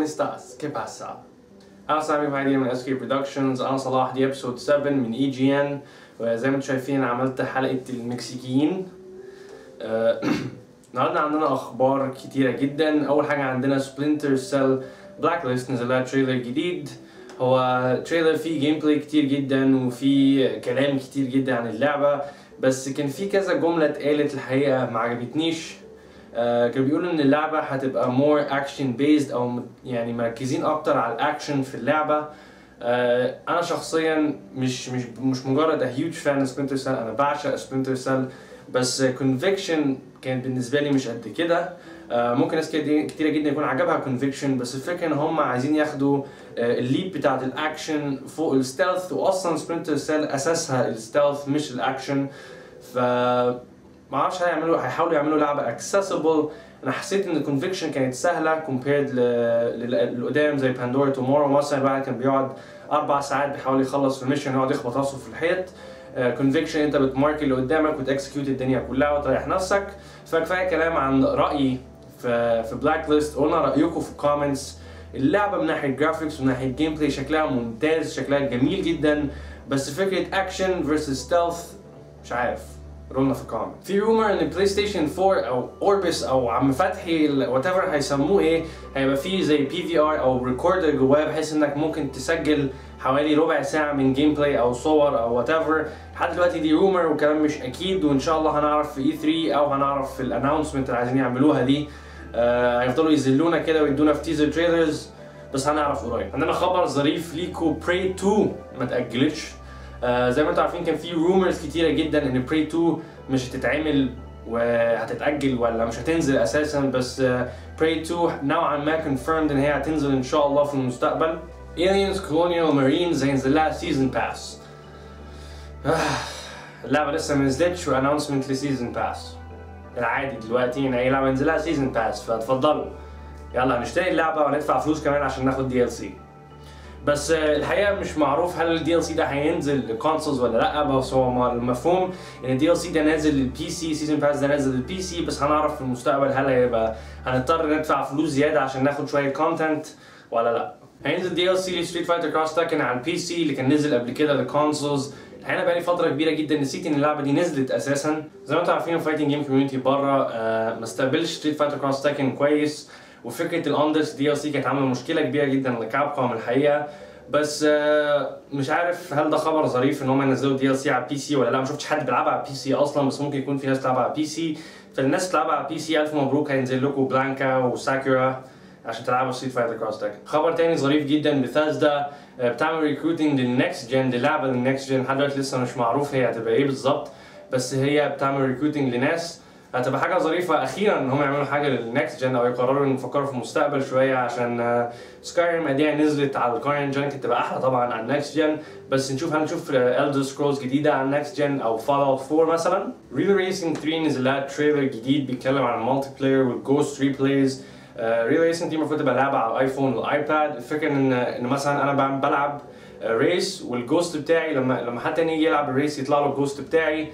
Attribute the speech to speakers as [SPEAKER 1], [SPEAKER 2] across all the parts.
[SPEAKER 1] estás? ¿Qué pasa? أنا صاحبي فادي من اسكي برودكشنز أنا صلاح دي ابسود 7 من اي جي ان وزي ما انتم شايفين عملت حلقة المكسيكيين آه، النهارده عندنا أخبار كتيرة جدا أول حاجة عندنا سبلنتر سيل بلاك ليست نزل لها تريلر جديد هو تريلر فيه جيم بلاي كتير جدا وفيه كلام كتير جدا عن اللعبة بس كان في كذا جملة اتقالت الحقيقة ما عجبتنيش آه، كانوا بيقولوا ان اللعبه هتبقى مور اكشن بيزد او م- يعني مركزين اكتر على الاكشن في اللعبه آه، انا شخصيا مش مش مش مجرد هيوج فان سبلنتر سيل انا بعشق سبلنتر سيل بس كونفيكشن كان بالنسبه لي مش قد كده آه، ممكن ناس كده- كتيره جدا يكون عجبها كونفيكشن بس الفكره ان هم عايزين ياخدوا آه، الليد بتاعت الاكشن فوق الستيلث واصلا سبلنتر سيل اساسها الستيلث مش الاكشن ف ما اعرفش هيعملوا هيحاولوا يعملوا لعبه اكسسبل انا حسيت ان الكونفكشن كانت سهله كومبيرد للقدام زي باندورا تومورو مثلا الواحد كان بيقعد اربع ساعات بيحاول يخلص في الميشن يقعد يخبط راسه في الحيط كونفكشن انت بتمارك اللي قدامك وتكسكيوت الدنيا كلها وتريح نفسك فكفايه كلام عن رايي في في بلاك ليست قلنا رايكم في الكومنتس اللعبه من ناحيه جرافيكس ومن ناحيه جيم بلاي شكلها ممتاز شكلها جميل جدا بس فكره اكشن فيرسز ستيلث مش عارف قولوا لنا في الكومنت في رومر ان البلاي ستيشن 4 او اوربس او عم فتحي وات ايفر هيسموه ايه هيبقى فيه زي بي في ار او ريكوردر جواه بحيث انك ممكن تسجل حوالي ربع ساعه من جيم بلاي او صور او وات ايفر لحد دلوقتي دي رومر وكلام مش اكيد وان شاء الله هنعرف في اي 3 او هنعرف في الانونسمنت اللي عايزين يعملوها دي آه، هيفضلوا يذلونا كده ويدونا في تيزر تريلرز بس هنعرف قريب عندنا خبر ظريف ليكو براي 2 ما تاجلتش آه زي ما انتم عارفين كان في رومرز كتيره جدا ان براي 2 مش هتتعمل وهتتاجل ولا مش هتنزل اساسا بس براي 2 نوعا ما confirmed ان هي هتنزل ان شاء الله في المستقبل Aliens Colonial Marines هينزل لها سيزون باس اللعبه لسه ما نزلتش وانونسمنت لسيزون باس العادي دلوقتي ان اي لعبه ينزل لها سيزون باس فاتفضلوا يلا هنشتري اللعبه وهندفع فلوس كمان عشان ناخد دي ال سي بس آه، الحقيقه مش معروف هل الدي ال سي ده هينزل لكونسولز ولا لا بس هو م- المفهوم ان الدي ال سي ده نازل للبي سي سيزون باس ده نازل للبي سي بس هنعرف في المستقبل هل هيبقى هنضطر ندفع فلوس زياده عشان ناخد شويه كونتنت ولا لا هينزل دي ال سي لستريت فايتر كروس تاكن على البي سي اللي كان نزل قبل كده للكونسولز الحقيقه بقالي فتره كبيره جدا نسيت ان اللعبه دي نزلت اساسا زي ما انتم عارفين الفايتنج جيم كوميونتي بره آه ما استقبلش ستريت فايتر كروس تاكن كويس وفكره الاندرس دي ال سي كانت عامله مشكله كبيره جدا لكابكوم الحقيقه بس آه، مش عارف هل ده خبر ظريف ان هم ينزلوا دي ال سي على البي سي ولا لا ما شفتش حد بيلعبها على البي سي اصلا بس ممكن يكون في ناس بتلعبها على البي سي فالناس بتلعبها على البي سي الف مبروك هينزل لكم بلانكا وساكورا عشان تلعبوا ستريت فايتر كروس تاك خبر تاني ظريف جدا بثاسدا بتعمل ريكروتنج للنكست جن للعبه للنكست جن لحد دلوقتي لسه مش معروف هي هتبقى ايه بالظبط بس هي بتعمل ريكروتنج لناس هتبقى حاجه ظريفه اخيرا ان هم يعملوا حاجه للنكست جن او يقرروا ان يفكروا في المستقبل شويه عشان سكايرم اديها نزلت على الكورنت جن كانت تبقى احلى طبعا على النكست جن بس نشوف هنشوف الدر سكرولز جديده على النكست جن او فال اوت 4 مثلا ريل ريسنج 3 نزل لها تريلر جديد بيتكلم عن المالتي بلاير والجوست ريبلايز ريل ريسنج دي المفروض تبقى لعبه على الايفون والايباد الفكره ان ان مثلا انا بعمل- بلعب ريس والجوست بتاعي لما لما حد تاني يجي يلعب الريس يطلع له الجوست بتاعي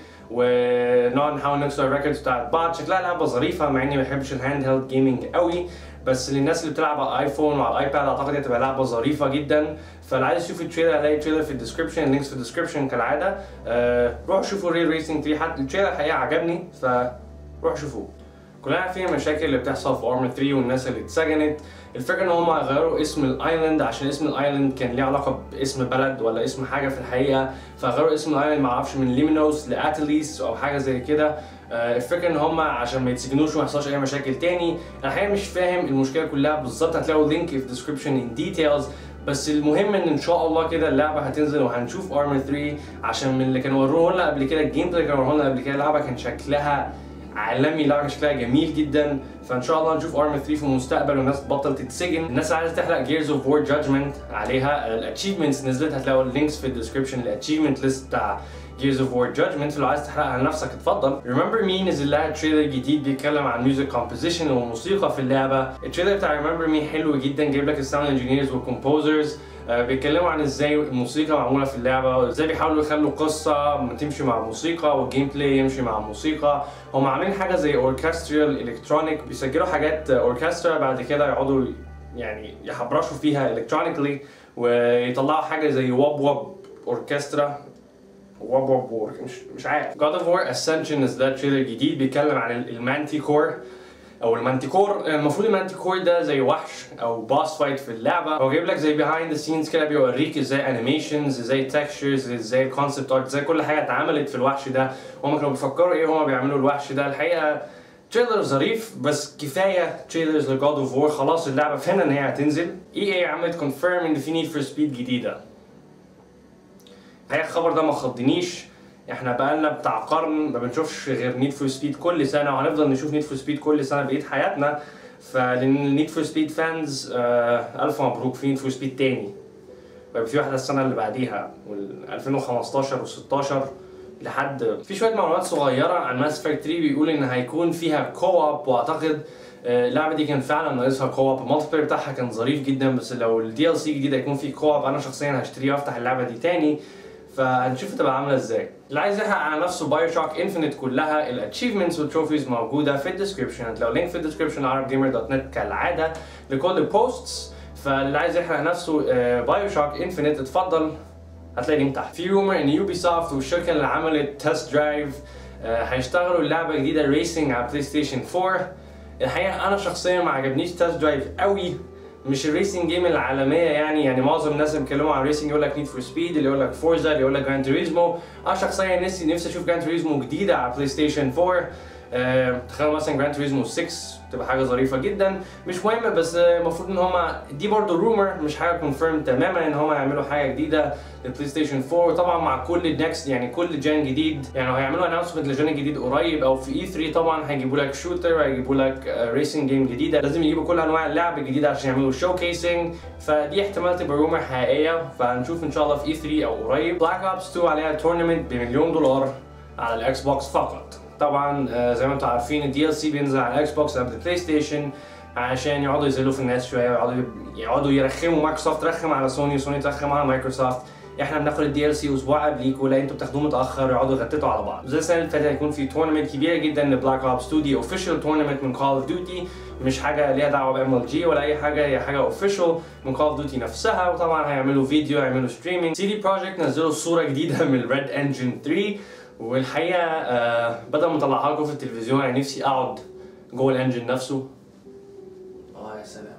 [SPEAKER 1] ونقعد نحاول نكسر الريكوردز بتاعت بعض شكلها لعبه ظريفه مع اني ما بحبش الهاند هيلد جيمنج قوي بس للناس اللي بتلعب على الايفون وعلى الايباد اعتقد هتبقى لعبه ظريفه جدا فاللي عايز يشوف التريلر هلاقي التريلر في الديسكربشن اللينكس في الديسكربشن كالعاده أه روحوا شوفوا ريل ريسنج 3 حتى التريلر الحقيقه عجبني فروحوا شوفوه كلنا عارفين المشاكل اللي بتحصل في ارمر 3 والناس اللي اتسجنت الفكره ان هم غيروا اسم الايلاند عشان اسم الايلاند كان ليه علاقه باسم بلد ولا اسم حاجه في الحقيقه فغيروا اسم الايلاند ما اعرفش من ليمينوس لاتليس او حاجه زي كده آه، الفكره ان هم عشان ما يتسجنوش وما يحصلش اي مشاكل تاني انا الحقيقه مش فاهم المشكله كلها بالظبط هتلاقوا لينك في الديسكربشن ان ديتيلز بس المهم ان ان شاء الله كده اللعبه هتنزل وهنشوف ارمر 3 عشان من اللي كانوا وروه لنا قبل كده الجيم بلاي كانوا وروه لنا قبل كده اللعبه كان شكلها عالمي اللعبه شكلها جميل جدا فان شاء الله نشوف ارمر 3 في المستقبل والناس تبطل تتسجن الناس اللي عايزه تحرق جيرز اوف وور جادجمنت عليها الاتشيفمنتس نزلت هتلاقوا اللينكس في الديسكربشن الاتشيفمنت ليست بتاع Gears of War Judgment لو عايز تحرقها لنفسك اتفضل Remember Me نزل لها تريلر جديد بيتكلم عن ميوزك كومبوزيشن وموسيقى في اللعبه التريلر بتاع Remember Me حلو جدا جايب لك الساوند انجينيرز والكومبوزرز بيتكلموا عن ازاي الموسيقى معموله في اللعبه وازاي بيحاولوا يخلوا قصه تمشي مع الموسيقى والجيم بلاي يمشي مع الموسيقى هم عاملين حاجه زي اوركسترال الكترونيك بيسجلوا حاجات اوركسترا بعد كده يقعدوا يعني يحبرشوا فيها الكترونيكلي ويطلعوا حاجه زي واب واب اوركسترا واب واب وور مش مش عارف God of War Ascension ده تريلر جديد بيتكلم عن المانتي كور او المانتيكور المفروض المانتيكور ده زي وحش او باس فايت في اللعبه هو جايب لك زي بيهايند ذا سينز كده بيوريك ازاي انيميشنز ازاي تكستشرز ازاي الكونسبت ارت ازاي كل حاجه اتعملت في الوحش ده هم كانوا بيفكروا ايه هما بيعملوا الوحش ده الحقيقه تريلر ظريف بس كفايه تريلرز لجاد اوف وور خلاص اللعبه فهمنا ان هي هتنزل اي اي عملت كونفيرم ان في نيد فور سبيد جديده الحقيقه الخبر ده ما خضنيش احنا بقالنا بتاع قرن ما بنشوفش غير نيد فور سبيد كل سنه وهنفضل نشوف نيد فور سبيد كل سنه بقيه حياتنا فلان نيد فور سبيد فانز آه الف مبروك في نيد فور سبيد تاني ويبقى في واحده السنه اللي بعديها وال 2015 و16 لحد في شويه معلومات صغيره عن ماس افكت 3 بيقول ان هيكون فيها كواب واعتقد آه، اللعبه دي كان فعلا ناقصها كواب المالتي بلاير بتاعها كان ظريف جدا بس لو الدي ال سي جديد هيكون فيه كواب انا شخصيا هشتريه وافتح اللعبه دي تاني فهنشوف تبقى عامله ازاي اللي عايز يحقق على نفسه بايو شوك انفينيت كلها الاتشيفمنتس والتروفيز موجوده في الديسكربشن هتلاقوا لينك في الديسكربشن عرب جيمر دوت نت كالعاده لكل البوستس فاللي عايز يحرق نفسه بايو شوك انفينيت اتفضل هتلاقي لينك تحت في رومر ان يوبي سوفت والشركه اللي عملت تيست درايف هيشتغلوا اللعبه جديده ريسنج على بلاي ستيشن 4 الحقيقه انا شخصيا ما عجبنيش تيست درايف قوي مش الريسنج جيم العالميه يعني يعني معظم الناس اللي بيتكلموا عن ريسنج يقول لك نيد فور سبيد اللي يقول لك فورزا اللي يقول لك جراند توريزمو انا شخصيا نفسي نفسي اشوف جراند توريزمو جديده على بلاي ستيشن 4 أه تخيلوا مثلا جراند توريزمو 6 تبقى حاجه ظريفه جدا مش مهمه بس المفروض ان هما دي برضه رومر مش حاجه كونفيرم تماما ان هما يعملوا حاجه جديده للبلاي ستيشن 4 وطبعا مع كل النكست يعني كل جان جديد يعني لو هيعملوا اناونسمنت لجان جديد قريب او في اي 3 طبعا هيجيبوا لك شوتر هيجيبوا لك ريسنج جيم جديده لازم يجيبوا كل انواع اللعب الجديده عشان يعملوا شو كيسنج فدي احتمال تبقى رومر حقيقيه فهنشوف ان شاء الله في اي 3 او قريب بلاك اوبس 2 عليها تورنمنت بمليون دولار على الاكس بوكس فقط طبعا آه، زي ما انتم عارفين الدي ال سي بينزل على الاكس بوكس قبل البلاي ستيشن عشان يقعدوا يذلوا في الناس شويه ويقعدوا يقعدوا يرخموا مايكروسوفت ترخم على سوني وسوني ترخم على مايكروسوفت احنا بناخد الدي ال سي اسبوع قبليكوا لا انتوا بتاخدوه متاخر ويقعدوا يغتتوا على بعض زي السنه اللي فاتت هيكون في تورنمنت كبيره جدا لبلاك اوبس 2 دي اوفيشال تورنمنت من كول اوف ديوتي مش حاجه ليها دعوه بام ال جي ولا اي حاجه هي حاجه اوفيشال من كول اوف ديوتي نفسها وطبعا هيعملوا فيديو هيعملوا ستريمينج سي دي بروجكت نزلوا صوره جديده من ريد انجن 3 والحقيقه آه بدل ما اطلعها لكم في التلفزيون انا نفسي اقعد جوه الانجن نفسه اه يا سلام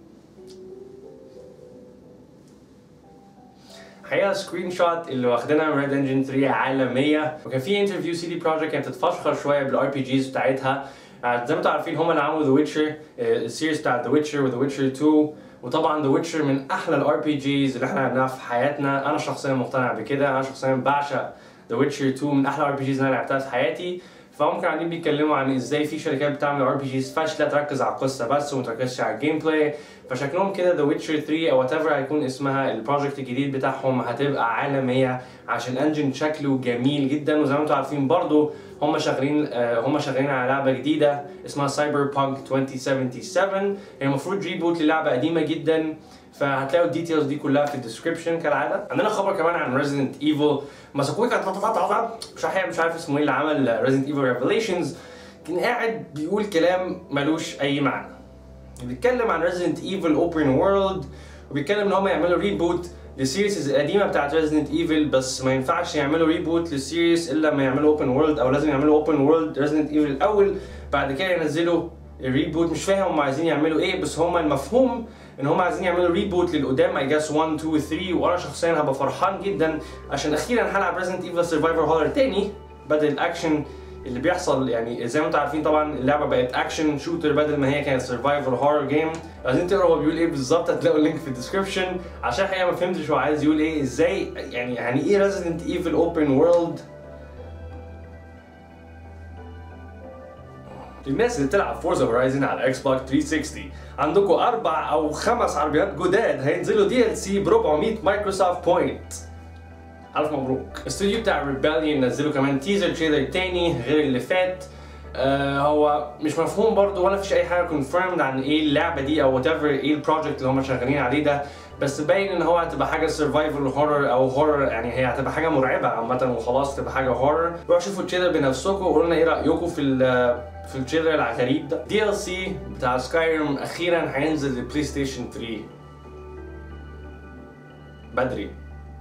[SPEAKER 1] الحقيقه سكرين شوت اللي واخدينها من ريد انجن 3 عالميه وكان في انترفيو سي دي بروجكت كانت تتفشخر شويه بالار بي جيز بتاعتها آه، زي ما انتم عارفين هم اللي عملوا ذا ويتشر السيريز بتاع ذا ويتشر وذا ويتشر 2 وطبعا ذا ويتشر من احلى الار بي جيز اللي احنا لعبناها في حياتنا انا شخصيا مقتنع بكده انا شخصيا بعشق ذا ويتشر 2 من احلى الار بي جيز اللي انا لعبتها في حياتي فهم كانوا قاعدين بيتكلموا عن ازاي في شركات بتعمل ار بي جيز فاشله تركز على القصه بس وما تركزش على الجيم بلاي فشكلهم كده ذا ويتشر 3 او وات ايفر هيكون اسمها البروجكت الجديد بتاعهم هتبقى عالميه عشان انجن شكله جميل جدا وزي ما انتم عارفين برضو هم شغالين آه، هم شغالين على لعبه جديده اسمها سايبر بانك 2077 هي المفروض ريبوت للعبه قديمه جدا فهتلاقوا الديتيلز دي كلها في الديسكربشن كالعاده عندنا خبر كمان عن ريزيدنت ايفل مسكوه كانت مش عارف مش عارف اسمه ايه اللي عمل ريزيدنت ايفل ريفيليشنز كان قاعد بيقول كلام ملوش اي معنى بيتكلم عن ريزيدنت ايفل اوبن وورلد وبيتكلم ان هم يعملوا ريبوت للسيريز القديمه بتاعت ريزيدنت ايفل بس ما ينفعش يعملوا ريبوت للسيريز الا لما يعملوا اوبن وورلد او لازم يعملوا اوبن وورلد ريزيدنت ايفل الاول بعد كده ينزلوا الريبوت مش فاهم هم عايزين يعملوا ايه بس هم المفهوم ان هم عايزين يعملوا ريبوت للقدام اي جاس 1 2 3 وانا شخصيا هبقى فرحان جدا عشان اخيرا هلعب ريزيدنت ايفل سرفايفر هولر تاني بدل الاكشن اللي بيحصل يعني زي ما انتم عارفين طبعا اللعبه بقت اكشن شوتر بدل ما هي كانت سرفايفر هورر جيم عايزين تقروا هو بيقول ايه بالظبط هتلاقوا اللينك في الديسكربشن عشان الحقيقه ما فهمتش هو عايز يقول ايه ازاي يعني يعني ايه ريزيدنت ايفل اوبن وورلد الناس اللي بتلعب فورزا هورايزن على اكس بوكس 360 عندكم اربع او خمس عربيات جداد هينزلوا دي ال سي ب 400 مايكروسوفت بوينت الف مبروك الاستوديو بتاع ريباليون نزلوا كمان تيزر تريلر تاني غير اللي فات آه هو مش مفهوم برضه ولا فيش اي حاجه كونفيرمد عن ايه اللعبه دي او وات ايفر ايه البروجكت اللي هم شغالين عليه ده بس باين ان هو هتبقى حاجه سرفايفل هورر او هورر يعني هي هتبقى حاجه مرعبه عامه وخلاص تبقى حاجه هورر روحوا شوفوا التريلر بنفسكم وقولوا لنا ايه رايكم في ال- في التريلر الغريب ده دي ال سي بتاع سكايرم اخيرا هينزل للبلاي ستيشن 3 بدري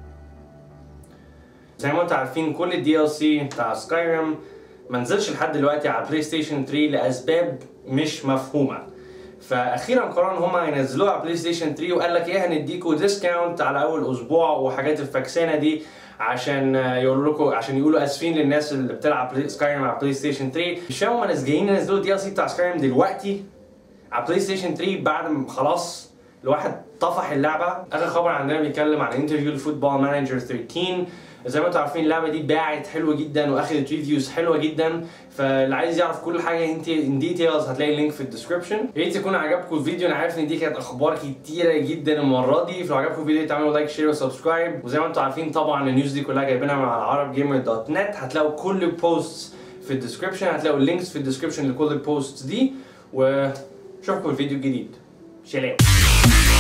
[SPEAKER 1] زي ما انتم عارفين كل الدي ال سي بتاع سكايرم ما نزلش لحد دلوقتي على بلاي ستيشن 3 لاسباب مش مفهومه فاخيرا قرروا ان هم ينزلوها على بلاي ستيشن 3 وقال لك ايه هنديكوا ديسكاونت على اول اسبوع وحاجات الفكسانه دي عشان يقولوا لكم عشان يقولوا اسفين للناس اللي بتلعب بلاي سكايرم على بلاي ستيشن 3 مش فاهم هم ناس جايين ينزلوا الدي ال سي بتاع سكايرم دلوقتي على بلاي ستيشن 3 بعد ما خلاص الواحد طفح اللعبه اخر خبر عندنا بيتكلم عن انترفيو الفوتبول مانجر 13 زي ما انتم عارفين اللعبه دي باعت حلوه جدا واخدت ريفيوز حلوه جدا فاللي عايز يعرف كل حاجه انت ان ديتيلز هتلاقي اللينك في الديسكربشن يا ريت يكون عجبكم الفيديو انا عارف ان دي كانت اخبار كتيره جدا المره دي فلو عجبكم الفيديو تعملوا لايك شير وسبسكرايب وزي ما انتم عارفين طبعا النيوز دي كلها جايبينها من على عرب جيمر دوت نت هتلاقوا كل البوستس في الديسكربشن هتلاقوا اللينكس في الديسكربشن لكل البوستس دي واشوفكم في الفيديو الجديد سلام